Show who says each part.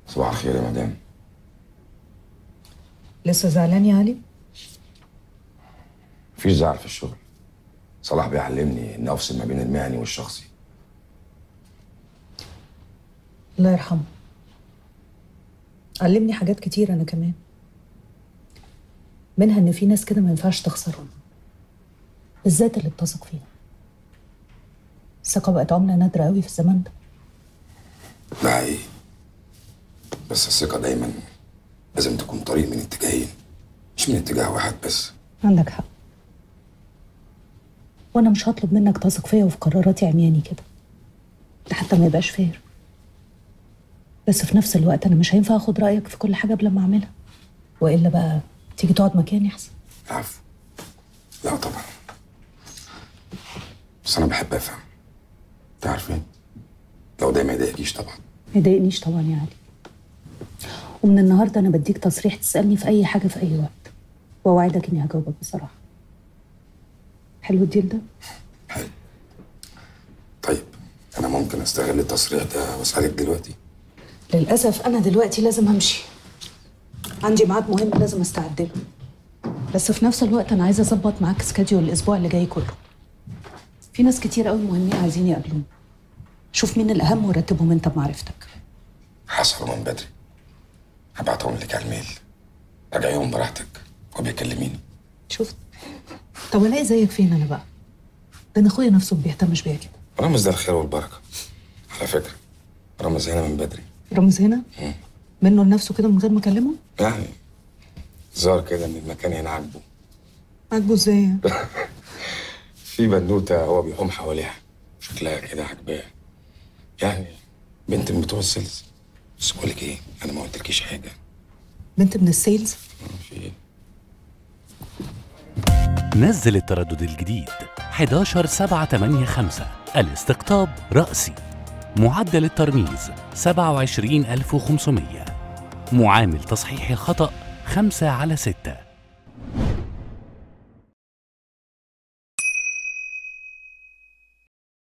Speaker 1: صباح الخير يا مدام
Speaker 2: لسه زعلان يا علي
Speaker 1: مفيش زعل في الشغل صلاح بيعلمني اني افصل ما بين المهني والشخصي
Speaker 2: الله يرحمه علمني حاجات كتير انا كمان منها ان في ناس كده ما ينفعش تخسرهم بالذات اللي بتثق فيهم الثقة بقت عملة نادرة قوي في الزمن ده
Speaker 1: ده حقيقي بس الثقة دايما لازم تكون طريق من اتجاهين مش من اتجاه واحد بس
Speaker 2: عندك حق وانا مش هطلب منك تثق فيا وفي قراراتي عمياني كده ده حتى ما يبقاش فير بس في نفس الوقت انا مش هينفع اخد رايك في كل حاجه قبل ما اعملها والا بقى تيجي تقعد مكاني احسن
Speaker 1: العفو لا طبعا بس انا بحب افهم انت عارفين لو ده ما يضايقكيش طبعا
Speaker 2: ما يضايقنيش طبعا يا علي ومن النهارده انا بديك تصريح تسالني في اي حاجه في اي وقت واوعدك اني هجاوبك بصراحه حلو الديل ده
Speaker 1: حلو طيب انا ممكن استغل التصريح ده واسالك دلوقتي
Speaker 2: للاسف انا دلوقتي لازم امشي عندي ميعاد مهم لازم استعد له بس في نفس الوقت انا عايزه اظبط معاك سكاديول الاسبوع اللي جاي كله في ناس كتير قوي مهمين عايزين يقابلوني شوف مين الاهم ورتبهم انت بمعرفتك
Speaker 1: حصلوا من بدري هبعتهم لك على الميل راجعيهم براحتك وبيكلميني
Speaker 2: شفت طب الاقي زيك فين انا بقى ده انا اخويا نفسه ما بيهتمش بيا كده
Speaker 1: رامز ده الخير والبركه على فكره رامز هنا من بدري
Speaker 2: رامز هنا منه لنفسه كده من غير ما اكلمه
Speaker 1: يعني ظهر كده ان المكان هنا عاجبه
Speaker 2: عاجبه ازاي يعني؟
Speaker 1: في بنوته هو بيقوم حواليها شكلها كده عجباه يعني بنت من بتوع السيلز بس بقول لك ايه انا ما قلتلكيش حاجه
Speaker 2: بنت من السيلز
Speaker 1: في ايه
Speaker 3: نزل التردد الجديد 11 7 8 5 الاستقطاب رأسي معدل الترميز 27500 معامل تصحيح الخطأ 5 على 6